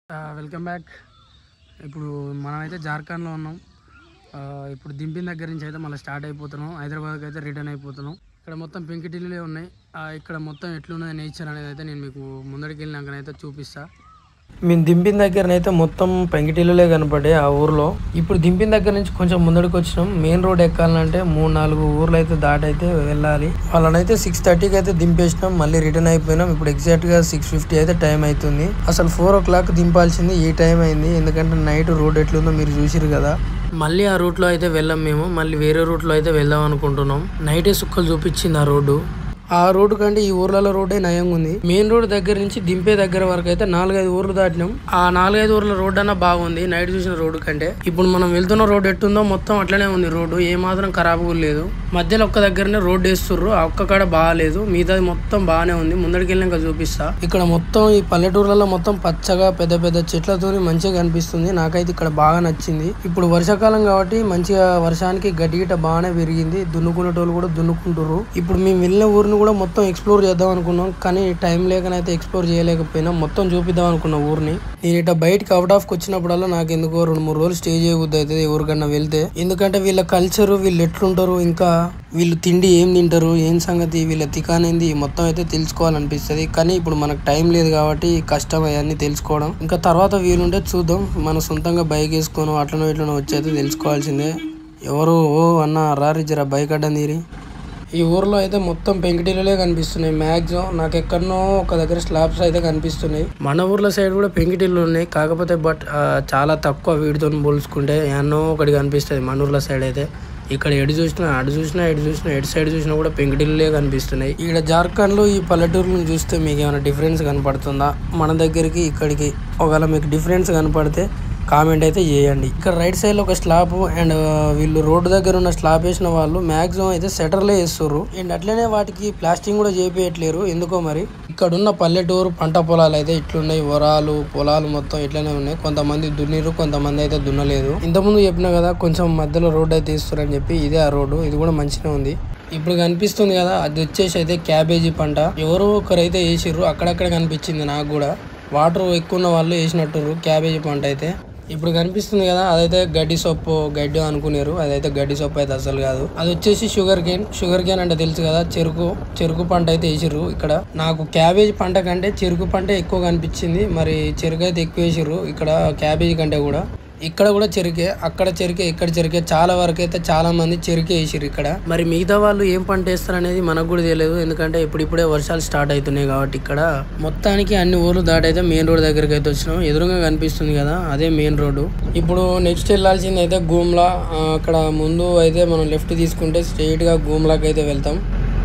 welcome back ఇప్పుడు మనమైతే జార్ఖండ్లో ఉన్నాం ఆ, ఇప్పుడు దింపిన దగ్గర నుంచి అయితే మళ్ళీ స్టార్ట్ అయిపోతున్నాం హైదరాబాద్కి అయితే రిటర్న్ అయిపోతున్నాం ఇక్కడ మొత్తం పెంకిటిల్లులే ఉన్నాయి ఆ, ఇక్కడ మొత్తం ఎట్లున్నది నేచర్ అనేది అయితే నేను మీకు ముందడికి వెళ్ళినాకనైతే చూపిస్తా మేము దింపిన దగ్గరనైతే మొత్తం పెంకిటిల్లులే కనపడే ఆ ఊర్లో ఇప్పుడు దింపిన దగ్గర నుంచి కొంచెం ముందడికి వచ్చినాం మెయిన్ రోడ్ ఎక్కాలంటే మూడు నాలుగు ఊర్లు అయితే దాటైతే వెళ్ళాలి వాళ్ళనైతే సిక్స్ థర్టీకి అయితే దింపేసినాం మళ్ళీ రిటర్న్ అయిపోయినాం ఇప్పుడు ఎగ్జాక్ట్ గా సిక్స్ ఫిఫ్టీ అయితే టైం అవుతుంది అసలు ఫోర్ ఓ క్లాక్ దింపాల్సింది ఈ టైం అయింది ఎందుకంటే నైట్ రోడ్ ఎట్లుందో మీరు చూసిరు కదా మళ్ళీ ఆ రూట్ లో అయితే వెళ్ళాం మేము మళ్ళీ వేరే రూట్ లో అయితే వెళ్దాం అనుకుంటున్నాం నైటే సుక్కలు చూపించింది ఆ రోడ్డు ఆ రోడ్డు కంటే ఈ ఊర్లలో రోడ్డే నయంగా ఉంది మెయిన్ రోడ్ దగ్గర నుంచి దింపే దగ్గర వరకు అయితే నాలుగైదు ఊర్లు దాటినాం ఆ నాలుగైదు ఊర్ల రోడ్ అన్న బాగుంది నైట్ చూసిన రోడ్డు కంటే ఇప్పుడు మనం వెళ్తున్న రోడ్ ఎట్టుందో మొత్తం అట్లనే ఉంది రోడ్డు ఏ మాత్రం ఖరాబ్ కూడా లేదు మధ్యలో ఒక్క దగ్గరనే రోడ్డు వేస్తుర్రు ఆ ఒక్క కాడ బాగాలేదు మిగతాది మొత్తం బాగానే ఉంది ముందడికి వెళ్ళాక చూపిస్తా ఇక్కడ మొత్తం ఈ పల్లెటూర్లలో మొత్తం పచ్చగా పెద్ద పెద్ద చెట్లతో మంచిగా కనిపిస్తుంది నాకైతే ఇక్కడ బాగా నచ్చింది ఇప్పుడు వర్షాకాలం కాబట్టి మంచిగా వర్షానికి గడ్డి గిట్ట బాగానే పెరిగింది దున్నుకునేటోళ్ళు కూడా దున్నుకుంటారు ఇప్పుడు మేము వెళ్ళిన ఊరిని కూడా మొత్తం ఎక్స్ప్లోర్ చేద్దాం అనుకున్నాం కానీ టైం లేకనైతే ఎక్స్ప్లోర్ చేయలేకపోయినాం మొత్తం చూపిద్దాం అనుకున్న ఊరిని నేను ఇట బయటకి అవుట్ ఆఫ్ వచ్చినప్పుడల్లా నాకు ఎందుకో రెండు మూడు రోజులు స్టే చేయబుద్ది అవుతుంది ఎవరికన్నా వెళ్తే ఎందుకంటే వీళ్ళ కల్చర్ వీళ్ళు ఎట్లుంటారు ఇంకా వీళ్ళు తిండి ఏం తింటారు ఏం సంగతి వీళ్ళ తికానేంది మొత్తం అయితే తెలుసుకోవాలనిపిస్తుంది కానీ ఇప్పుడు మనకు టైం లేదు కాబట్టి కష్టం అవన్నీ తెలుసుకోవడం ఇంకా తర్వాత వీలుంటే చూద్దాం మన సొంతంగా బైక్ వేసుకోను అట్లనో ఇట్లనో వచ్చి తెలుసుకోవాల్సిందే ఎవరు ఓ అన్న రారి జర బైక్ అడ్డం తీరి ఈ ఊర్లో అయితే మొత్తం పెంకిటీలే కనిపిస్తున్నాయి మ్యాక్సిమం నాకు ఎక్కడనో ఒక దగ్గర స్లాబ్స్ అయితే కనిపిస్తున్నాయి మన ఊర్లో సైడ్ కూడా పెంకిటీలు ఉన్నాయి కాకపోతే బట్ ఆ, చాలా తక్కువ వీటితో పోల్చుకుంటే ఎన్నో ఒకటి కనిపిస్తుంది మన ఊర్లో సైడ్ అయితే ఇక్కడ ఎటు చూసినా అటు చూసినా ఎటు చూసినా ఎటు సైడ్ చూసినా కూడా పెంకిటిల్లే కనిపిస్తున్నాయి ఇక్కడ జార్ఖండ్ లో ఈ పల్లెటూరులను చూస్తే మీకు ఏమైనా డిఫరెన్స్ కనపడుతుందా మన దగ్గరికి ఇక్కడికి ఒకవేళ మీకు డిఫరెన్స్ కనపడితే కామెంట్ అయితే చేయండి ఇక్కడ రైట్ సైడ్ లో ఒక స్లాబ్ అండ్ వీళ్ళు రోడ్డు దగ్గర ఉన్న స్లాబ్ వేసిన వాళ్ళు మాక్సిమం అయితే సెటర్లే వేస్తారు అండ్ అట్లనే వాటికి ప్లాస్టింగ్ కూడా చేపియట్లేరు ఎందుకో మరి ఇక్కడ ఉన్న పల్లెటూరు పంట పొలాలు అయితే ఇట్లున్నాయి వరాలు పొలాలు మొత్తం ఇట్లనే ఉన్నాయి కొంతమంది దున్నిరు కొంతమంది అయితే దున్నలేదు ఇంతకుముందు చెప్పిన కదా కొంచెం మధ్యలో రోడ్డు అయితే ఇస్తారని చెప్పి ఇదే ఆ రోడ్డు ఇది కూడా మంచిగా ఉంది ఇప్పుడు కనిపిస్తుంది కదా అది వచ్చేసి అయితే క్యాబేజీ పంట ఎవరో ఒకరైతే వేసిర్రు అక్కడక్కడ కనిపించింది నాకు కూడా వాటర్ ఎక్కువ ఉన్న వాళ్ళు వేసినట్టుర్రు క్యాబేజీ పంట అయితే ఇప్పుడు కనిపిస్తుంది కదా అదైతే గడ్డి సొప్పు గడ్డి అనుకునేరు అదైతే గడ్డి సొప్పు అయితే అసలు కాదు అది వచ్చేసి షుగర్ కేన్ షుగర్ కేన్ అంటే తెలుసు కదా చెరుకు చెరుకు పంట అయితే వేసిర్రు ఇక్కడ నాకు క్యాబేజ్ పంట కంటే చెరుకు పంట ఎక్కువ కనిపించింది మరి చెరుకు అయితే ఎక్కువ వేసిర్రు ఇక్కడ క్యాబేజీ కంటే కూడా ఇక్కడ కూడా చెరుకే అక్కడ చెరుకే ఇక్కడ చెరుకే చాలా వరకు అయితే చాలా మంది చెరుకే వేసిర్రు ఇక్కడ మరి మిగతా వాళ్ళు ఏం పంట వేస్తారు అనేది మనకు కూడా తెలియదు ఎందుకంటే ఇప్పుడిప్పుడే వర్షాలు స్టార్ట్ అవుతున్నాయి కాబట్టి ఇక్కడ మొత్తానికి అన్ని ఊర్లు దాటైతే మెయిన్ రోడ్ దగ్గరికి అయితే వచ్చినాం ఎదురుగా కనిపిస్తుంది కదా అదే మెయిన్ రోడ్డు ఇప్పుడు నెక్స్ట్ వెళ్ళాల్సింది అయితే గూమ్లా ఆ, అక్కడ ముందు అయితే మనం లెఫ్ట్ తీసుకుంటే స్ట్రైట్ గా గూమ్లాకి అయితే వెళ్తాం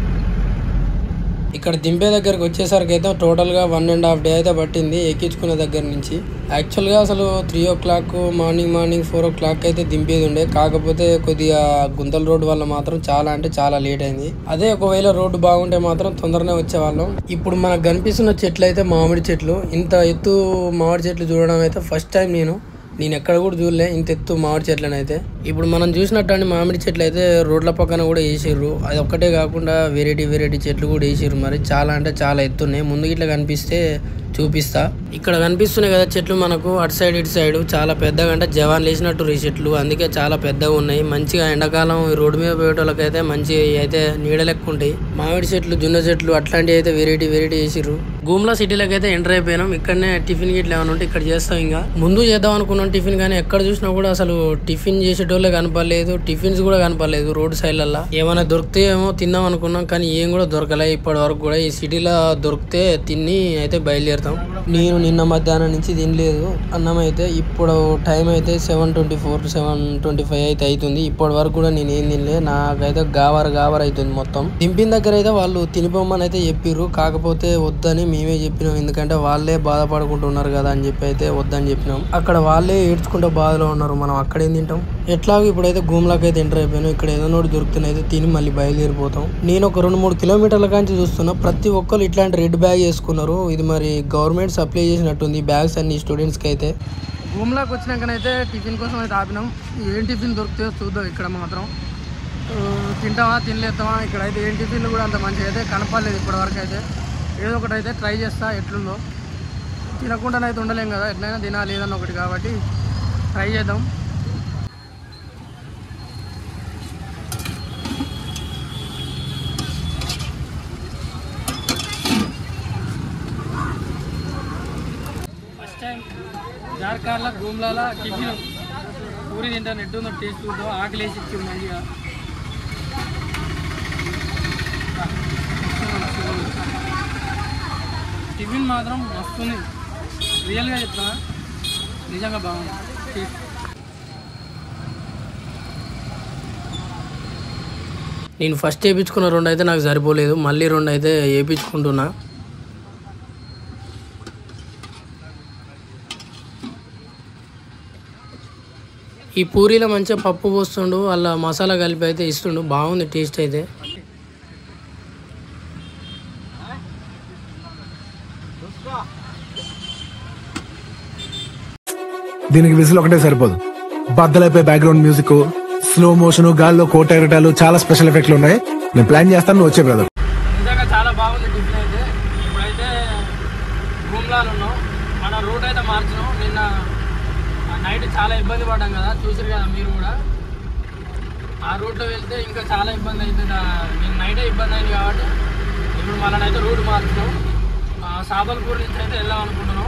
ఇక్కడ దింపే దగ్గరకు వచ్చేసరికి అయితే టోటల్గా వన్ అండ్ హాఫ్ డే అయితే పట్టింది ఎక్కించుకునే దగ్గర నుంచి యాక్చువల్గా అసలు three o'clock morning morning four o'clock అయితే దింపేది ఉండే కాకపోతే కొద్దిగా గుంతల రోడ్డు వల్ల మాత్రం చాలా అంటే చాలా లేట్ అయింది అదే ఒకవేళ రోడ్డు బాగుంటే మాత్రం తొందరనే వచ్చేవాళ్ళం ఇప్పుడు మనకు కనిపిస్తున్న చెట్లు అయితే మామిడి చెట్లు ఇంత ఎత్తు మామిడి చెట్లు చూడడం అయితే ఫస్ట్ టైం నేను నేను ఎక్కడ కూడా చూడలే ఇంత ఎత్తు మామిడి చెట్లను అయితే ఇప్పుడు మనం చూసినట్టు మామిడి చెట్లు అయితే రోడ్ల పక్కన కూడా వేసిర్రు అది ఒక్కటే కాకుండా వెరైటీ వెరైటీ చెట్లు కూడా వేసిర్రు మరి చాలా అంటే చాలా ఎత్తున్నాయి ముందు ఇట్లా కనిపిస్తే చూపిస్తా ఇక్కడ కనిపిస్తున్నాయి కదా చెట్లు మనకు అటు సైడ్ ఇటు సైడ్ చాలా పెద్దగా అంటే జవాన్ లేచినట్టు ఈ చెట్లు అందుకే చాలా పెద్దగా ఉన్నాయి మంచిగా ఎండాకాలం ఈ రోడ్డు మీద పోయేటోళ్ళకైతే మంచి అయితే నీడ లెక్క ఉంటాయి మామిడి చెట్లు జున్న చెట్లు అట్లాంటివి అయితే వెరైటీ వెరైటీ వేసిర్రు గూమ్లా సిటీలోకి అయితే ఎంటర్ అయిపోయినాం ఇక్కడనే టిఫిన్ గిట్ల ఏమైనా ఉంటే ఇక్కడ చేస్తాం ఇంకా ముందు చేద్దాం అనుకున్నాం టిఫిన్ కానీ ఎక్కడ చూసినా కూడా అసలు టిఫిన్ చేసేటోళ్ళే కనపడలేదు టిఫిన్స్ కూడా కనపడలేదు రోడ్ సైడ్లల్లో ఏమైనా దొరికితే ఏమో తిందాం అనుకున్నాం కానీ ఏం కూడా దొరకలే ఇప్పటి వరకు కూడా ఈ సిటీలో దొరికితే తిని అయితే బయలుదేరుతాం నేను నిన్న మధ్యాహ్నం నుంచి తినలేదు అన్నం అయితే ఇప్పుడు టైం అయితే seven twenty four seven twenty five అయితే అవుతుంది ఇప్పటి వరకు కూడా నేను ఏం తినలే నాకైతే గావర్ గావర్ అవుతుంది మొత్తం దింపిన దగ్గర అయితే వాళ్ళు తినిపోమని అయితే చెప్పిర్రు కాకపోతే వద్దని మేమే చెప్పినాం ఎందుకంటే వాళ్ళే బాధపడుకుంటున్నారు కదా అని చెప్పి అయితే వద్దని చెప్పినాం అక్కడ వాళ్ళే ఏడ్చుకుంటే బాధలో ఉన్నారు మనం అక్కడేం తింటాం ఎట్లాగో ఇప్పుడైతే గూమ్లాకి అయితే ఎంటర్ అయిపోయాను ఇక్కడ ఏదో నోటి దొరుకుతున్న అయితే తిని మళ్ళీ బయలుదేరిపోతాం నేను ఒక రెండు మూడు కిలోమీటర్ల కాంచి చూస్తున్నా ప్రతి ఒక్కరు ఇట్లాంటి రెడ్ బ్యాగ్ వేసుకున్నారు ఇది మరి గవర్నమెంట్ సప్లై చేసినట్టుంది బ్యాగ్స్ అన్ని స్టూడెంట్స్కి అయితే గూమ్లాకి వచ్చినాకనైతే టిఫిన్ కోసం అయితే ఆపినాం ఏం టిఫిన్ దొరుకుతాయో చూద్దాం ఇక్కడ మాత్రం ఆ, తింటామా తినలేస్తామా ఇక్కడ అయితే ఏం టిఫిన్లు కూడా అంత మంచిగా అయితే కనపడలేదు ఇప్పటివరకు అయితే ఏదో ఒకటి అయితే ట్రై చేస్తా ఎట్లుందో తినకుండానైతే ఉండలేం కదా ఎట్లయినా తినాలి ఏదన్నా ఒకటి కాబట్టి ట్రై చేద్దాం ఫస్ట్ టైం జార్ఖండ్లో గూమ్లాల టిఫిన్ పూరి తింటాను ఎట్టుందో టేస్ట్ చూద్దాం ఆకలి వేసి ఇచ్చింది మంచిగా టిఫిన్ మాత్రం వస్తుంది రియల్గా చెప్తున్నా నిజంగా బాగుంది టేస్ట్ నేను ఫస్ట్ వేయించుకున్న రెండు అయితే నాకు సరిపోలేదు మళ్ళీ రెండు అయితే వేయించుకుంటున్నా ఈ పూరీలో మంచిగా పప్పు పోస్తుండు అలా మసాలా కలిపి అయితే ఇస్తుండు బాగుంది టేస్ట్ అయితే దీనికి విజిల్ ఒకటే సరిపోదు బద్దలైపోయి బ్యాక్గ్రౌండ్ మ్యూజిక్ స్లో మోషన్ గాల్లో కోట ఎగటాలు చాలా స్పెషల్ ఎఫెక్ట్లు ఉన్నాయి నేను ప్లాన్ చేస్తాను నువ్వు వచ్చే బ్రదర్ నిజంగా చాలా బాగుంది టిఫిన్ అయితే ఇప్పుడైతే భూమ్లాలు ఉన్నాం మన రూట్ అయితే మార్చినాం నిన్న నైట్ చాలా ఇబ్బంది పడ్డాం కదా చూసారు కదా మీరు కూడా ఆ రూట్లో వెళ్తే ఇంకా చాలా ఇబ్బంది అవుతుంది ఆ- నిన్న నైటే ఇబ్బంది అయింది కాబట్టి ఇప్పుడు మళ్ళీ రూట్ మార్చినాం ఆ, సాబల్పూర్ నుంచి అయితే వెళ్దాం అనుకుంటున్నాం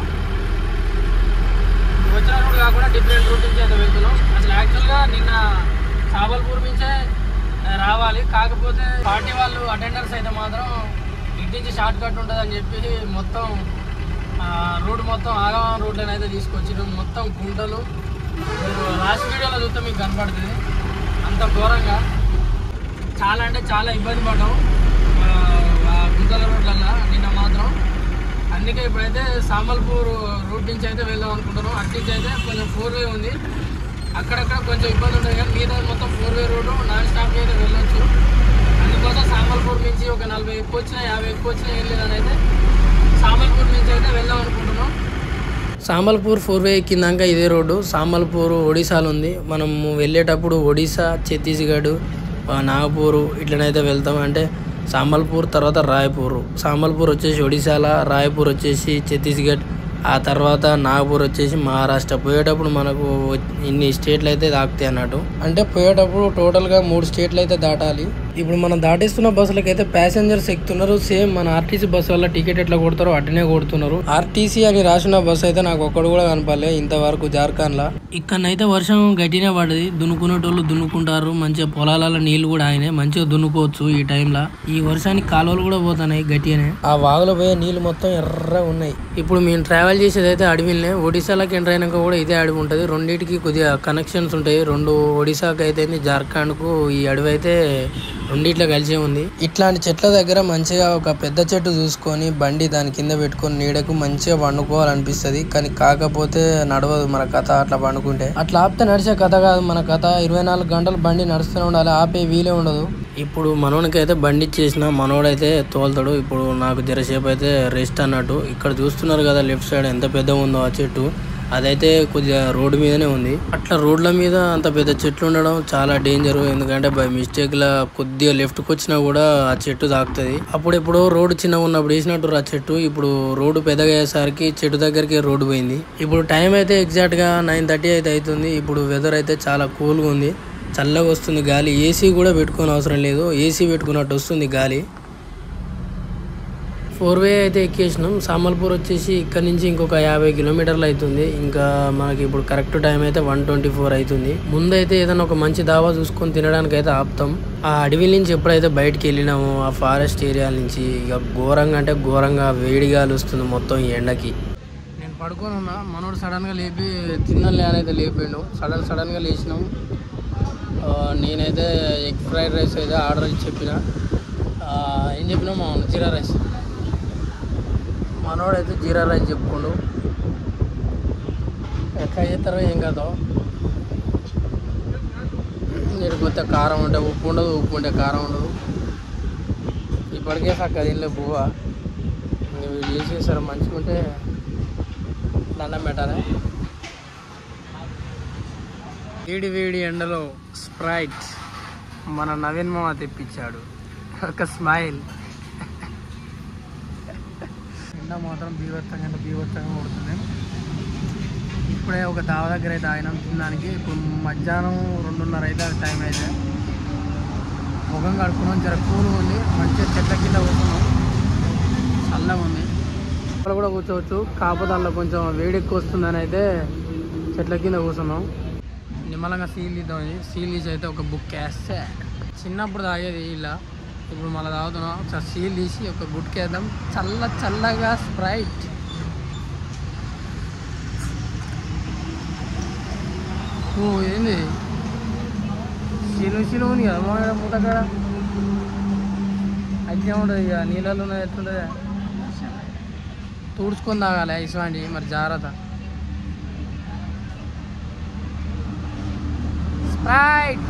వచ్చిన రూట్ కాకుండా డిఫరెంట్ రూట్ నుంచి అయితే వెళ్తున్నాం అసలు యాక్చువల్గా నిన్న సాబల్పూర్ నుంచే ఆ, రావాలి కాకపోతే పార్టీ వాళ్ళు అటెండర్స్ అయితే మాత్రం ఇటు నుంచి షార్ట్ కట్ ఉంటుంది అని చెప్పి మొత్తం ఆ, రోడ్ మొత్తం ఆగమం రోడ్లను అయితే తీసుకొచ్చారు మొత్తం గుంటలు మీరు లాస్ట్ వీడియోలో చూస్తే మీకు కనపడుతుంది అంత ఘోరంగా చాలా అంటే చాలా ఇబ్బంది పడ్డాం ఆ, ఆ గుంతల రోడ్లల్లో నిన్న మాత్రం అందుకే ఇప్పుడైతే సాంబల్పూర్ రూట్ నుంచి అయితే వెళ్దాం అనుకుంటున్నాం అటు నుంచి అయితే కొంచెం ఫోర్ వే ఉంది అక్కడక్కడ కొంచెం ఇబ్బంది ఉంటుంది కానీ మిగతా మొత్తం four way road non stop అయితే వెళ్ళొచ్చు అందుకోసం సాంబల్పూర్ నుంచి ఒక నలభై ఎక్కువ వచ్చినా యాభై ఎక్కువ వచ్చినా ఏం లేదని అయితే సాంబల్పూర్ నుంచి అయితే వెళ్దాం అనుకుంటున్నాం సాంబల్పూర్ ఫోర్ వే ఎక్కిందాక ఇదే రోడ్డు సాంబల్పూర్ ఒడిశాలో ఉంది మనము వెళ్ళేటప్పుడు ఒడిశా ఛత్తీస్గఢ్ ఆ, నాగపూర్ ఇట్లనైతే వెళ్తాం అంటే సాంబల్పూర్ తర్వాత రాయపూర్ సాంబల్పూర్ వచ్చేసి ఒడిశాల రాయపూర్ వచ్చేసి ఛత్తీస్గఢ్ ఆ తర్వాత నాగపూర్ వచ్చేసి మహారాష్ట్ర పోయేటప్పుడు మనకు ఇన్ని స్టేట్లు అయితే దాకుతాయి అన్నట్టు అంటే పోయేటప్పుడు టోటల్గా మూడు స్టేట్లు అయితే దాటాలి ఇప్పుడు మనం దాటిస్తున్న బస్సులకి అయితే ప్యాసింజర్స్ ఎక్కుతున్నారు సేమ్ మన ఆర్టీసీ బస్సు వల్ల టికెట్ ఎట్లా కొడతారో అటనే కొడుతున్నారు ఆర్టీసీ అని రాసిన బస్సు అయితే నాకు ఒక్కడు కూడా కనపడలే ఇంతవరకు జార్ఖండ్ లా ఇక్కడనైతే వర్షం గట్టినే పడ్డది దున్నుకునేటోళ్ళు దున్నుకుంటారు మంచిగా పొలాలలో నీళ్లు కూడా ఆయన మంచిగా దున్నుకోవచ్చు ఈ టైంలో ఈ వర్షానికి కాలువలు కూడా పోతున్నాయి గట్టిగానే ఆ వాగులో పోయే నీళ్లు మొత్తం ఎర్ర ఉన్నాయి ఇప్పుడు మేము ట్రావెల్ చేసేది అయితే అడవిలోనే ఒడిశాలోకి ఎంటర్ అయినాక కూడా ఇదే అడవి ఉంటుంది రెండింటికి కొద్దిగా కనెక్షన్స్ ఉంటాయి రెండు ఒడిశాకి అయితే జార్ఖండ్కు ఈ అడవి అయితే రెండిట్లో కలిసే ఉంది ఇట్లాంటి చెట్ల దగ్గర మంచిగా ఒక పెద్ద చెట్టు చూసుకొని బండి దాని కింద పెట్టుకొని నీడకు మంచిగా పండుకోవాలనిపిస్తుంది కానీ కాకపోతే నడవదు మన కథ అట్లా పండుకుంటే అట్లా ఆపితే నడిచే కథ కాదు మన కథ ఇరవై నాలుగు గంటలు బండి నడుస్తూనే ఉండాలి ఆపే వీలే ఉండదు ఇప్పుడు మనోనికి అయితే బండి ఇచ్చేసిన మనోడైతే తోలుతాడు ఇప్పుడు నాకు జరసేపు అయితే రెస్ట్ అన్నట్టు ఇక్కడ చూస్తున్నారు కదా లెఫ్ట్ సైడ్ ఎంత పెద్దగా ఉందో ఆ చెట్టు అదైతే కొద్దిగా రోడ్డు మీదనే ఉంది అట్లా రోడ్ల మీద అంత పెద్ద చెట్లు ఉండడం చాలా డేంజర్ ఎందుకంటే బై మిస్టేక్ లా కొద్దిగా లెఫ్ట్ కి వచ్చినా కూడా ఆ చెట్టు తాకుతుంది అప్పుడు ఎప్పుడో రోడ్డు చిన్నగా ఉన్నప్పుడు వేసినట్టు ఆ చెట్టు ఇప్పుడు రోడ్డు పెద్దగా అయ్యేసరికి చెట్టు దగ్గరికి రోడ్డు పోయింది ఇప్పుడు టైం అయితే ఎగ్జాక్ట్ గా నైన్ థర్టీ అయితే అవుతుంది ఇప్పుడు వెదర్ అయితే చాలా కూల్గా ఉంది చల్లగా వస్తుంది గాలి ఏసీ కూడా పెట్టుకోని అవసరం లేదు ఏసీ పెట్టుకున్నట్టు వస్తుంది గాలి ఫోర్ వే అయితే ఎక్కేసినాం సామల్పూర్ వచ్చేసి ఇక్కడ నుంచి ఇంకొక యాభై కిలోమీటర్లు అవుతుంది ఇంకా మనకి ఇప్పుడు కరెక్ట్ టైం అయితే వన్ ట్వంటీ ఫోర్ అవుతుంది ముందైతే ఏదైనా ఒక మంచి దావా చూసుకొని తినడానికి అయితే ఆపుతాం ఆ అడవి నుంచి ఎప్పుడైతే బయటికి వెళ్ళినామో ఆ ఫారెస్ట్ ఏరియా నుంచి ఇక ఘోరంగా అంటే ఘోరంగా వేడిగాలి వస్తుంది మొత్తం ఈ ఎండకి నేను పడుకొని ఉన్నా మనోడు సడన్గా లేపి తిన్నలే అని అయితే లేపిండు సడన్ సడన్గా లేచినాం ఆ, నేనైతే ఎగ్ ఫ్రైడ్ రైస్ అయితే ఆర్డర్ ఇచ్చి చెప్పిన ఆ, ఏం చెప్పినా మా జీరా రైస్ మనోడైతే జీరా రైస్ చెప్పుకోండు ఎట్లా చేస్తారో ఏం కాదో నేను కొత్త కారం ఉంటే ఉప్పు ఉండదు ఉప్పు ఉంటే కారం ఉండదు ఇప్పటికే సక్క దీనిలో బువ్వ వీళ్ళు చేసేసారు మంచిగా ఉంటే దండం పెట్టాలి వేడి వేడి ఎండలో స్ప్రైట్ మన నవీన్ మామ తెప్పించాడు ఒక స్మైల్ ఎండ మాత్రం బీభత్సంగా అంటే బీభత్సంగా కొడుతుంది ఇప్పుడే ఒక దావ దగ్గర అయితే ఆగినాం తినడానికి ఇప్పుడు మధ్యాహ్నం రెండున్నర అయితే టైం అయితే ముఖం కడుక్కున్నాం జర కూల్గా ఉంది మంచిగా చెట్ల కింద కూర్చున్నాం చల్లగా ఉంది ఇక్కడ కూడా కూర్చోవచ్చు కాకపోతే అందులో కొంచెం వేడి ఎక్కువ వస్తుందని అయితే చెట్ల కింద కూర్చున్నాం నిమ్మలంగా సీల్ తీద్దాం సీల్ తీసి అయితే ఒక బుక్ వేస్తే చిన్నప్పుడు తాగేది ఇలా ఇప్పుడు మళ్ళీ తాగుతున్నాం ఒకసారి సీల్ తీసి ఒక గుడ్కి వేద్దాం చల్ల చల్లగా స్ప్రైట్ ఓ ఏంది సీలు సీలు ఉంది కదా మా పూట కాడ అయితే ఉంటుంది ఇక నీళ్ళలో ఉన్నది ఎట్లుంటుంది తుడుచుకొని తాగాలి ఇసువండి మరి జాగ్రత్త స్ప్రైట్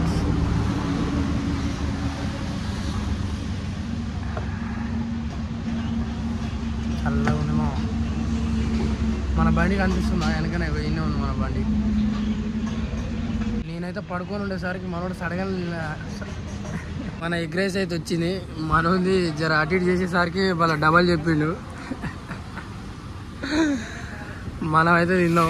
చల్లగా ఉంది మా మన బండి కనిపిస్తుందా వెనకనే ఇన్నే ఉంది మన బండి నేనైతే పడుకొని ఉండేసరికి మనోడు సడగా మన ఎగ్ రైస్ అయితే వచ్చింది మనోంది జర అటు ఇటు చేసేసరికి వాళ్ళ డబల్ చెప్పిండు మనం అయితే తిన్నాం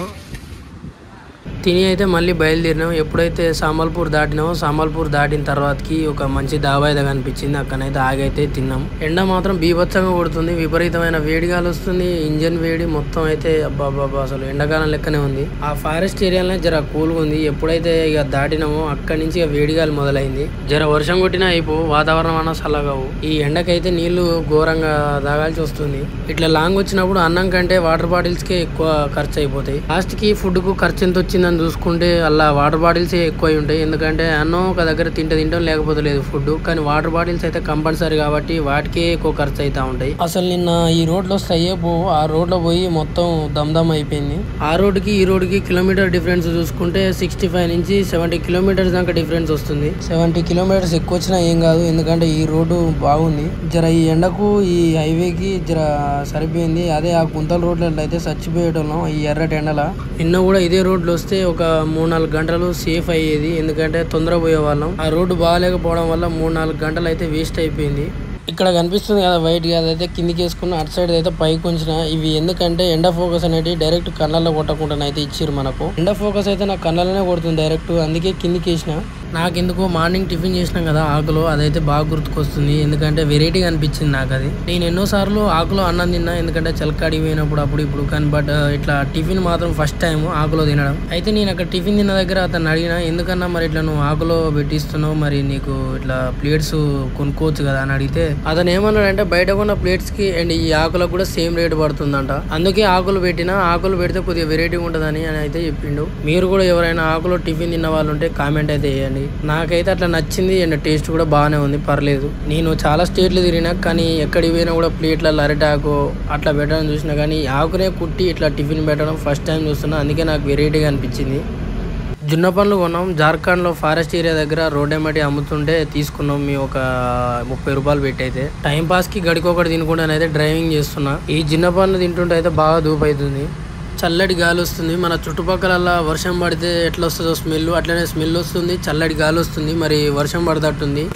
తిని అయితే మళ్ళీ బయలుదేరినాం ఎప్పుడైతే సాంబల్పూర్ దాటినామో సాంబల్పూర్ దాటిన తర్వాతకి ఒక మంచి దాబా అయితే కనిపించింది అక్కడైతే ఆగైతే తిన్నాం ఎండ మాత్రం బీభత్సంగా కొడుతుంది విపరీతమైన వేడిగాలు వస్తుంది ఇంజన్ వేడి మొత్తం అయితే అబ్బా అబ్బా అసలు ఎండాకాలం లెక్కనే ఉంది ఆ ఫారెస్ట్ ఏరియాలో జర కూల్గా ఉంది ఎప్పుడైతే ఇక దాటినామో అక్కడి నుంచి ఇక వేడిగాలు మొదలైంది జర వర్షం కొట్టినా అయిపో వాతావరణం అన్నా చల్లగావు ఈ ఎండకైతే నీళ్లు ఘోరంగా తాగాల్సి వస్తుంది ఇట్లా లాంగ్ వచ్చినప్పుడు అన్నం కంటే వాటర్ బాటిల్స్ కే ఎక్కువ ఖర్చు అయిపోతాయి లాస్ట్ కి ఫుడ్ కు ఖర్చు ఎంత వచ్చిందని చూసుకుంటే అలా వాటర్ బాటిల్స్ ఎక్కువ అయి ఉంటాయి ఎందుకంటే అన్నం ఒక దగ్గర తింటే తింటాం లేకపోతే లేదు ఫుడ్ కానీ వాటర్ బాటిల్స్ అయితే కంపల్సరీ కాబట్టి వాటికే ఎక్కువ ఖర్చు అవుతా ఉంటాయి అసలు నిన్న ఈ రోడ్ లో పో ఆ రోడ్ లో పోయి మొత్తం దమ్దమ్ అయిపోయింది ఆ రోడ్డుకి ఈ రోడ్డుకి కిలోమీటర్ డిఫరెన్స్ చూసుకుంటే సిక్స్టీ ఫైవ్ నుంచి సెవెంటీ కిలోమీటర్స్ దాకా డిఫరెన్స్ వస్తుంది సెవెంటీ కిలోమీటర్స్ ఎక్కువ వచ్చినా ఏం కాదు ఎందుకంటే ఈ రోడ్డు బాగుంది జర ఈ ఎండకు ఈ హైవేకి జర సరిపోయింది అదే ఆ గుంతల రోడ్లలో అయితే చచ్చిపోయేటోళ్ళం ఈ ఎర్రటి ఎండల నిన్న కూడా ఇదే రోడ్లు వస్తే ఒక మూడు నాలుగు గంటలు సేఫ్ అయ్యేది ఎందుకంటే తొందర పోయే వాళ్ళం ఆ రోడ్డు బాగాలేకపోవడం వల్ల మూడు నాలుగు గంటలు అయితే వేస్ట్ అయిపోయింది ఇక్కడ కనిపిస్తుంది కదా వైట్ గా అదైతే కిందికి వేసుకున్న అటు సైడ్ అయితే పైకి ఉంచిన ఇవి ఎందుకంటే ఎండ ఫోకస్ అనేది డైరెక్ట్ కళ్ళల్లో కొట్టకుండా అయితే ఇచ్చిర్రు మనకు ఎండ ఫోకస్ అయితే నా కళ్ళలోనే కొడుతుంది డైరెక్ట్ అందుకే కిందికి వేసిన నాకెందుకో మార్నింగ్ టిఫిన్ చేసినాం కదా ఆకులో అదైతే బాగా గుర్తుకొస్తుంది ఎందుకంటే వెరైటీగా అనిపించింది నాకు అది నేను ఎన్నోసార్లు ఆకులో అన్నం తిన్నా ఎందుకంటే చలకాడికి పోయినప్పుడు అప్పుడు ఇప్పుడు కానీ బట్ ఇట్లా టిఫిన్ మాత్రం ఫస్ట్ టైం ఆకులో తినడం అయితే నేను అక్కడ టిఫిన్ తిన్న దగ్గర అతను అడిగిన ఎందుకన్నా మరి ఇట్లా నువ్వు ఆకులో పెట్టిస్తున్నావు మరి నీకు ఇట్లా ప్లేట్స్ కొనుక్కోవచ్చు కదా అని అడిగితే అతను ఏమన్నాడంటే బయట కొన్న ప్లేట్స్ కి అండ్ ఈ ఆకులకు కూడా సేమ్ రేట్ పడుతుందంట అందుకే ఆకులు పెట్టినా ఆకులు పెడితే కొద్దిగా వెరైటీ ఉంటుందని అని అయితే చెప్పిండు మీరు కూడా ఎవరైనా ఆకులో టిఫిన్ తిన్న వాళ్ళు ఉంటే కామెంట్ అయితే వేయండి నాకైతే అట్లా నచ్చింది అండ్ టేస్ట్ కూడా బాగానే ఉంది పర్లేదు నేను చాలా స్టేట్లు తిరిగినా కానీ ఎక్కడికి పోయినా కూడా ప్లేట్లలో అరటాకు అట్లా పెట్టడం చూసినా కానీ ఈ ఆకునే కుట్టి ఇట్లా టిఫిన్ పెట్టడం ఫస్ట్ టైం చూస్తున్నా అందుకే నాకు వెరైటీగా అనిపించింది జున్న పండ్లు కొన్నాం జార్ఖండ్లో ఫారెస్ట్ ఏరియా దగ్గర రోడ్ ఎమ్మటి అమ్ముతుంటే తీసుకున్నాం మీ ఒక ముప్పై రూపాయలు పెట్టి అయితే టైం పాస్ కి గడికొకటి తినుకుంటానైతే డ్రైవింగ్ చేస్తున్నా ఈ జిన్న పండ్లు తింటుంటే అయితే బాగా దూపు అవుతుంది చల్లటి గాలి వస్తుంది మన చుట్టుపక్కల వర్షం పడితే ఎట్లా వస్తుందో స్మెల్ అట్లనే స్మెల్ వస్తుంది చల్లటి గాలి వస్తుంది మరి వర్షం పడతట్టుంది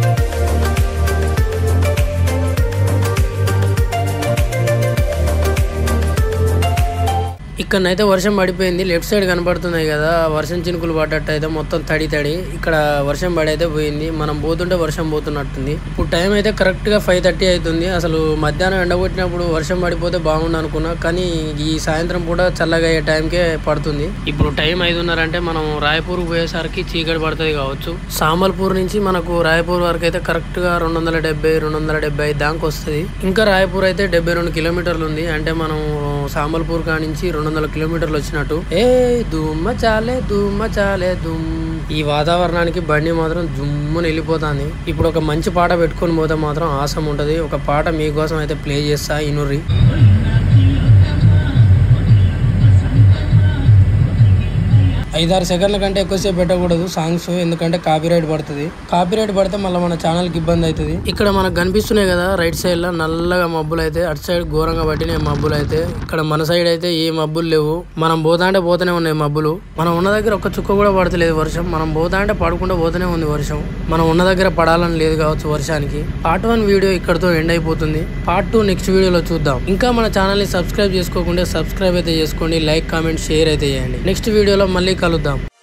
ఇక్కడనైతే వర్షం పడిపోయింది లెఫ్ట్ సైడ్ కనబడుతున్నాయి కదా వర్షం చినుకులు పడ్డట్టు అయితే మొత్తం తడి తడి ఇక్కడ వర్షం పడి అయితే పోయింది మనం పోతుంటే వర్షం పోతున్నట్టుంది ఇప్పుడు టైం అయితే కరెక్ట్ గా ఫైవ్ థర్టీ అవుతుంది అసలు మధ్యాహ్నం ఎండగొట్టినప్పుడు వర్షం పడిపోతే బాగుండు అనుకున్నా కానీ ఈ సాయంత్రం కూడా చల్లగా అయ్యే టైంకే పడుతుంది ఇప్పుడు టైం ఐదున్నర అంటే మనం రాయపూర్ పోయేసరికి చీకటి పడుతుంది కావచ్చు సాంబల్పూర్ నుంచి మనకు రాయపూర్ వరకు అయితే కరెక్ట్ గా రెండు వందల డెబ్బై రెండు వందల డెబ్బై దాకా వస్తుంది ఇంకా రాయపూర్ అయితే డెబ్బై రెండు కిలోమీటర్లు ఉంది అంటే మనం సాంబల్పూర్ కాడ నుంచి రెండు వందల కిలోమీటర్లు వచ్చినట్టు ఏ దుమ్మ చాలే దుమ్మ చాలే దుమ్ ఈ వాతావరణానికి బండి మాత్రం జుమ్మున వెళ్ళిపోతుంది ఇప్పుడు ఒక మంచి పాట పెట్టుకొని పోతే మాత్రం ఆసం ఉంటది ఒక పాట మీకోసం అయితే ప్లే చేస్తా ఇనుర్రి ఐదారు సెకండ్ల కంటే ఎక్కువసేపు పెట్టకూడదు సాంగ్స్ ఎందుకంటే కాపీరైట్ పడుతుంది కాపీరైట్ పడితే మళ్ళీ మన ఛానల్ కి ఇబ్బంది అవుతుంది ఇక్కడ మనకు కనిపిస్తున్నాయి కదా రైట్ సైడ్ లో నల్లగా మబ్బులు అయితే అటు సైడ్ ఘోరంగా పట్టినాయి మబ్బులు అయితే ఇక్కడ మన సైడ్ అయితే ఏ మబ్బులు లేవు మనం పోతా అంటే పోతూనే ఉన్నాయి మబ్బులు మనం ఉన్న దగ్గర ఒక్క చుక్క కూడా పడతలేదు వర్షం మనం పోతా అంటే పడకుండా పోతూనే ఉంది వర్షం మనం ఉన్న దగ్గర పడాలని లేదు కావచ్చు వర్షానికి పార్ట్ వన్ వీడియో ఇక్కడతో ఎండ్ అయిపోతుంది పార్ట్ టూ నెక్స్ట్ వీడియోలో చూద్దాం ఇంకా మన ఛానల్ ని సబ్స్క్రైబ్ చేసుకోకుండా సబ్స్క్రైబ్ అయితే చేసుకోండి లైక్ కామెంట్ షేర్ అయితే చేయండి నెక్స్ట్ వీడియోలో మళ్ళీ కలుద్దాం